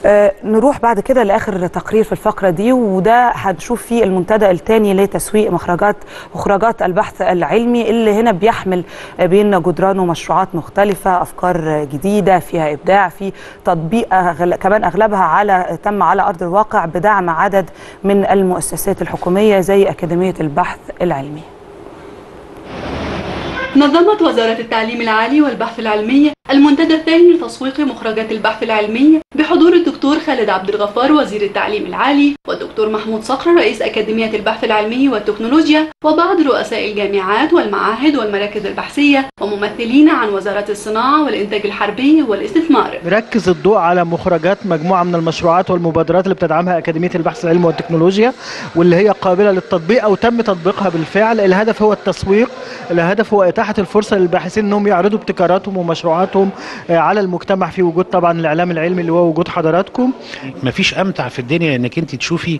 آه، نروح بعد كده لاخر تقرير في الفقره دي وده هنشوف فيه المنتدى الثاني لتسويق مخرجات مخرجات البحث العلمي اللي هنا بيحمل بين جدرانه مشروعات مختلفه افكار جديده فيها ابداع في تطبيق أغل... كمان اغلبها على تم على ارض الواقع بدعم عدد من المؤسسات الحكوميه زي اكاديميه البحث العلمي نظمت وزارة التعليم العالي والبحث العلمي المنتدى الثاني لتسويق مخرجات البحث العلمي بحضور الدكتور خالد عبد الغفار وزير التعليم العالي والدكتور محمود صقر رئيس أكاديمية البحث العلمي والتكنولوجيا وبعض رؤساء الجامعات والمعاهد والمراكز البحثية وممثلين عن وزارة الصناعة والإنتاج الحربي والاستثمار بيركز الضوء على مخرجات مجموعة من المشروعات والمبادرات اللي بتدعمها أكاديمية البحث العلمي والتكنولوجيا واللي هي قابلة للتطبيق أو تم تطبيقها بالفعل الهدف هو التسويق الهدف هو إتاحة الفرصة للباحثين أنهم يعرضوا ابتكاراتهم ومشروعاتهم على المجتمع في وجود طبعا الإعلام العلمي اللي هو وجود حضراتكم مفيش امتع في الدنيا انك انت تشوفي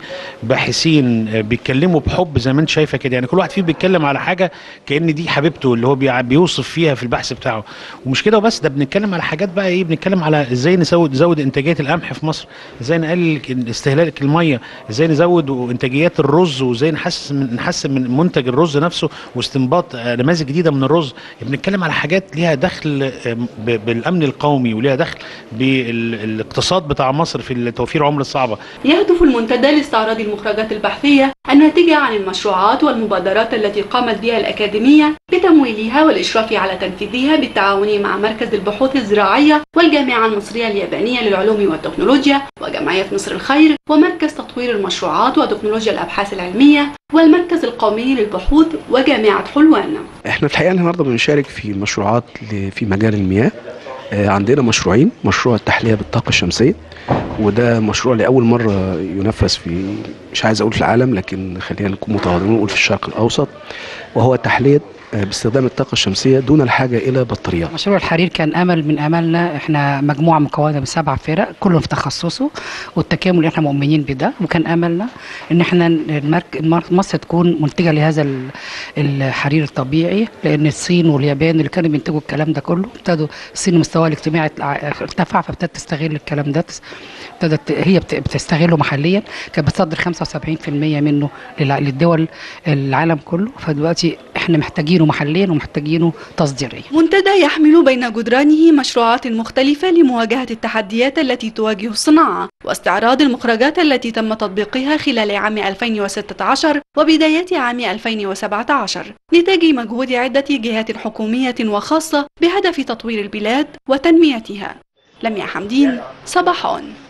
باحثين بيتكلموا بحب زي ما انت شايفه كده يعني كل واحد فيهم بيتكلم على حاجه كان دي حبيبته اللي هو بيوصف فيها في البحث بتاعه ومش كده وبس ده بنتكلم على حاجات بقى ايه بنتكلم على ازاي نزود نزود انتاجيه القمح في مصر ازاي نقلل استهلاك الميه ازاي نزود انتاجيات الرز وازاي نحسن من نحسن من منتج الرز نفسه واستنباط نماذج جديده من الرز بنتكلم على حاجات ليها دخل بالامن القومي وليها دخل بالاقتصاد بتاع مصر في توفير عمله صعبه يهدف المنتدى لاستعراض المخرجات البحثيه الناتجه عن المشروعات والمبادرات التي قامت بها الاكاديميه بتمويلها والاشراف على تنفيذها بالتعاون مع مركز البحوث الزراعيه والجامعه المصريه اليابانيه للعلوم والتكنولوجيا وجمعيه مصر الخير ومركز تطوير المشروعات وتكنولوجيا الابحاث العلميه والمركز القومي للبحوث وجامعه حلوان. احنا الحقيقه النهارده بنشارك في مشروعات في مجال المياه عندنا مشروعين مشروع التحليه بالطاقه الشمسيه وده مشروع لاول مره ينفذ في مش عايز اقول في العالم لكن خلينا نكون متواضعين ونقول في الشرق الاوسط وهو تحليه باستخدام الطاقه الشمسيه دون الحاجه الى بطاريات. مشروع الحرير كان امل من املنا احنا مجموعه مكونه من سبع فرق كلهم في تخصصه والتكامل احنا مؤمنين بده وكان املنا ان احنا المرك... مصر تكون منتجه لهذا الحرير الطبيعي لان الصين واليابان اللي كانوا بينتجوا الكلام ده كله ابتدوا الصين مستواها الاجتماعي ارتفع فابتدت تستغل الكلام ده ابتدت هي بتستغله محليا كانت بتصدر 75% منه للدول العالم كله فدلوقتي احنا محتاجينه محليا ومحتاجينه تصديريا. منتدى يحمل بين جدرانه مشروعات مختلفة لمواجهة التحديات التي تواجه الصناعة واستعراض المخرجات التي تم تطبيقها خلال عام 2016 وبداية عام 2017 نتاج مجهود عدة جهات حكومية وخاصة بهدف تطوير البلاد وتنميتها. لميا حمدين صباحون